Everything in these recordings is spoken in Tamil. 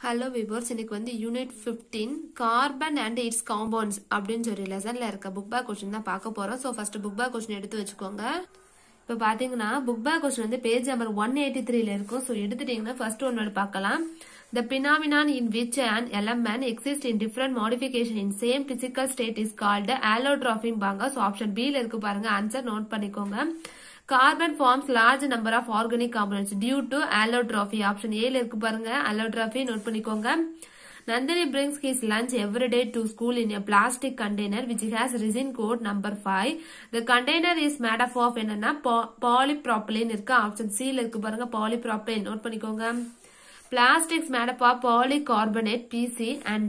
ஹலோ விவர்ஸ் இன்னைக்கு வந்து unit 15 carbon and its compounds அப்படின்னு சொல்லி லெசன்ல இருக்க புக் பேக் கொஸ்டின் தான் பார்க்க போறோம் so first book back question எடுத்து வச்சுக்கோங்க இப்போ பாத்தீங்கன்னா புக் பேக் கொஸ்டின் வந்து பேஜ் நம்பர் ஒன் எயிட்டி த்ரீல இருக்கும் ஸோ எடுத்துட்டீங்கன்னா ஃபர்ஸ்ட் ஒன் பார்க்கலாம் The phenomenon in which an element exists in different modification in same physical state is called allotrophy பாங்க ஸோ ஆப்ஷன் B ல இருக்கு பாருங்க ஆன்சர் நோட் பண்ணிக்கோங்க carbon forms large number of organic components due to allotrophy option ஏல இருக்கு பாருங்க allotrophy நோட் பண்ணிக்கோங்க Nandini brings his lunch every day to school in a plastic container which has resin code number 5. The container is made up of என்னன்னா polypropylene இருக்கு ஆப்ஷன் C ல இருக்கு பாருங்க polypropylene நோட் பண்ணிக்கோங்க plastics made up of polycarbonate PC and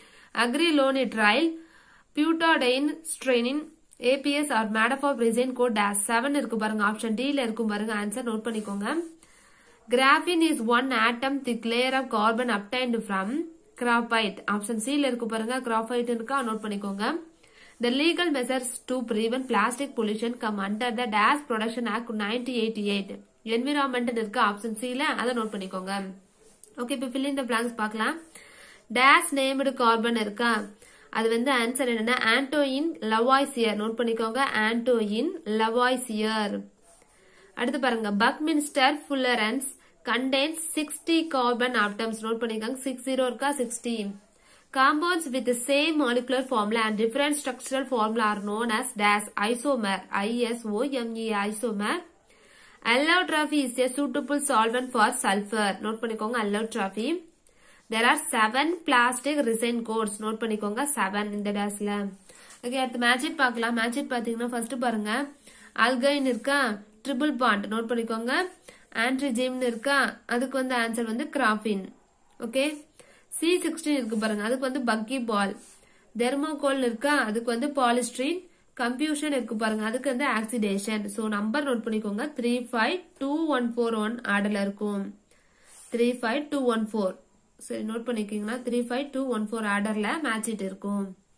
acrylonitrile butadiene styrene APS are made up of resin code dash 7 இருக்கு பாருங்க ஆப்ஷன் D ல இருக்கும் பாருங்க ஆன்சர் நோட் பண்ணிக்கோங்க Graphene is one atom thick layer of carbon obtained from graphite. Option C ல இருக்கு பாருங்க graphite இருக்கா நோட் பண்ணிக்கோங்க The legal measures to prevent plastic pollution come under the Dash Production Act 1988. Environment இருக்கு ஆப்ஷன் C ல அதை நோட் பண்ணிக்கோங்க ஓகே இப்போ fill in the blanks பார்க்கலாம் டேஷ் நேம்டு கார்பன் இருக்கா அது வந்து ஆன்சர் என்னன்னா ஆன்டோயின் லவாய்சியர் நோட் பண்ணிக்கோங்க ஆன்டோயின் லவாய்சியர் அடுத்து பாருங்க buckminsterfullerenes contains sixty carbon atoms note பண்ணிக்கோங்க சிக்ஸ் ஜீரோ இருக்கா sixty Compounds with the same molecular formula and different structural formula are known as dash isomer. I-S-O-M-E isomer. Allotrophy is a suitable solvent for sulfur. Note பண்ணிக்கோங்க allotrophy. There are seven plastic resin codes. Note பண்ணிக்கோங்க seven இந்த டேஸ்ல. ஓகே அடுத்து மேட்சிட் பார்க்கலாம் மேட்சிட் பாத்தீங்கன்னா ஃபர்ஸ்ட் பாருங்க அல்கைன் இருக்கா ட்ரிபிள் பாண்ட் நோட் பண்ணிக்கோங்க ஆன்ட்ரிஜிம்னு இருக்கா அதுக்கு வந்து ஆன்சர் வந்து கிராஃபின் ஓகே சி சிக்ஸ்டீன் இருக்கு பாருங்க அதுக்கு வந்து பக்கி பால் தெர்மோகோல் இருக்கா அதுக்கு வந்து பாலிஸ்ட்ரீன் கம்ப்யூஷன் இருக்கு பாருங்க அதுக்கு வந்து ஆக்சிடேஷன் ஸோ நம்பர் நோட் பண்ணிக்கோங்க three five two one four one ஆர்டர்ல இருக்கும் three five two one four சரி நோட் பண்ணிக்கிங்கன்னா three five two one four ஆர்டர்ல மேட்ச் இட் இருக்கும்